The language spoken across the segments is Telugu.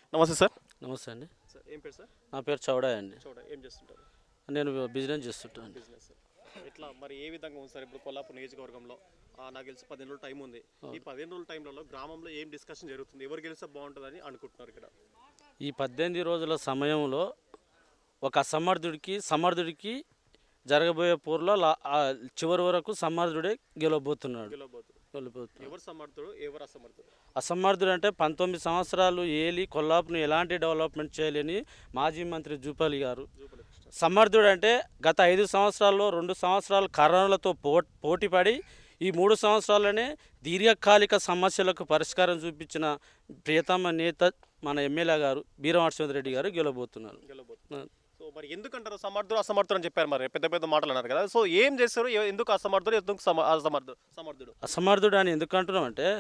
నమస్తే సార్ నమస్తే అండి సార్ ఏం పేరు సార్ నా పేరు చౌడా అండి చూడ ఏం చేస్తుంటారు నేను బిజినెస్ చేస్తుంటాను బిజినెస్ ఎట్లా మరి ఏ విధంగా ఉంది సార్ ఇప్పుడు కొల్లాపూర్ నియోజకవర్గంలో ఆ, నాకు తెలిసి పదిహేను రోజులు టైం ఉంది ఈ పదిహేను రోజుల టైంలో గ్రామంలో ఏం డిస్కషన్ జరుగుతుంది ఎవరు గెలిస్తే బాగుంటుందని అనుకుంటున్నారు ఇక్కడ ఈ పద్దెనిమిది రోజుల సమయంలో ఒక అసమర్థుడికి సమర్థుడికి జరగబోయే పూర్లో లా- ఆ చివరి వరకు సమర్థుడే గెలవబోతున్నాడు గెలవబోతున్నారు గెలవబోతున్నాడు ఎవరు సమర్థుడు ఎవరు అసమర్థుడు అసమర్థుడు అంటే పంతొమ్మిది సంవత్సరాలు ఏలి కొల్లాపును ఎలాంటి డెవలప్మెంట్ చేయలేని మాజీ మంత్రి జూపల్లి గారు జూపల్లి కృష్ణ సమర్థుడు అంటే గత ఐదు సంవత్సరాల్లో రెండు సంవత్సరాలు కరోనాలతో పో పోటీపడి ఈ మూడు సంవత్సరాల్లోనే దీర్ఘకాలిక సమస్యలకు పరిష్కారం చూపించిన ప్రియతమ నేత మన ఎమ్మెల్యే గారు బీరవాణశ్వంత్ రెడ్డి గారు గెలవబోతున్నారు గెలవబోతున్నారు సో మరి ఎందుకంటారు సమర్థుడు అసమర్థుడు అని చెప్పారు మరి పెద్ద పెద్ద మాటలు అన్నారు కదా సో ఏం చేస్తారు ఎ- ఎందుకు అసమర్థుడు ఎందుకు సమ అసమర్థుడు సమర్థుడు అసమర్థుడు అని ఎందుకు అంటున్నాం అంటే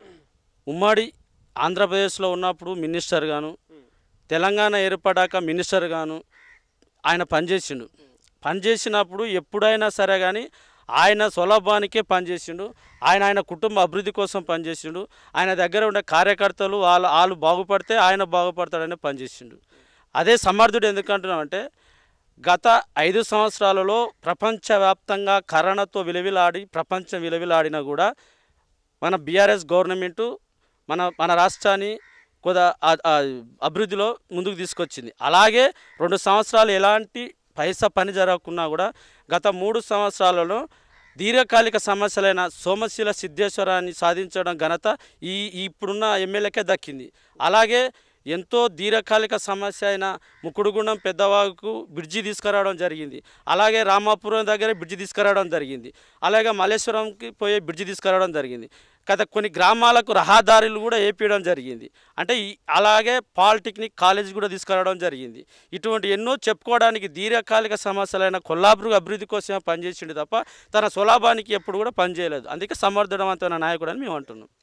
ఉమ్మడి ఆంధ్రప్రదేశ్లో ఉన్నప్పుడు మినిస్టర్ గాను తెలంగాణ ఏర్పడాక మినిస్టర్ గాను ఆయన పనిచేసిండు పనిచేసినప్పుడు ఎప్పుడైనా సరే కానీ ఆయన సులభానికే పనిచేసిండు ఆయన ఆయన కుటుంబ అభివృద్ధి కోసం పనిచేసిండు ఆయన దగ్గర ఉండే కార్యకర్తలు వాళ్ళు వాళ్ళు బాగుపడితే ఆయన బాగుపడతాడని పనిచేసిండు అదే సమర్థుడు ఎందుకు అంటున్నామంటే గత ఐదు సంవత్సరాలలో ప్రపంచవ్యాప్తంగా కరోనాతో విలవిలాడి ప్రపంచం విలవిలాడినా కూడా మన బీఆర్ఎస్ గవర్నమెంటు మన మన రాష్ట్రాన్ని కొద్ది ఆ- ఆ అభివృద్ధిలో ముందుకు తీసుకొచ్చింది అలాగే రెండు సంవత్సరాలు ఎలాంటి పైసా పని జరగకున్నా కూడా గత మూడు సంవత్సరాలలో దీర్ఘకాలిక సమస్యలైన సోమశీల సిద్ధేశ్వరాన్ని సాధించడం ఘనత ఈ ఈ ఇప్పుడున్న ఎమ్మెల్యేకే దక్కింది అలాగే ఎంతో దీర్ఘకాలిక సమస్య అయిన ముకుడుగుండం పెద్దవాగుకు బ్రిడ్జి తీసుకురావడం జరిగింది అలాగే రామాపురం దగ్గర బ్రిడ్జి తీసుకురావడం జరిగింది అలాగే మల్లేశ్వరంకి పోయే బ్రిడ్జి తీసుకురావడం జరిగింది గత కొన్ని గ్రామాలకు రహదారులు కూడా వేపించడం జరిగింది అంటే ఈ- అలాగే పాలిటెక్నిక్ కాలేజ్ కూడా తీసుకురావడం జరిగింది ఇటువంటి ఎన్నో చెప్పుకోవడానికి దీర్ఘకాలిక సమస్యలైన కొల్లాపురం అభివృద్ధి కోసమే పనిచేసిండు తప్ప తన సులాభానికి ఎప్పుడు కూడా పనిచేయలేదు అందుకే సమర్థవంతమైన నాయకుడు అని మేము అంటున్నాం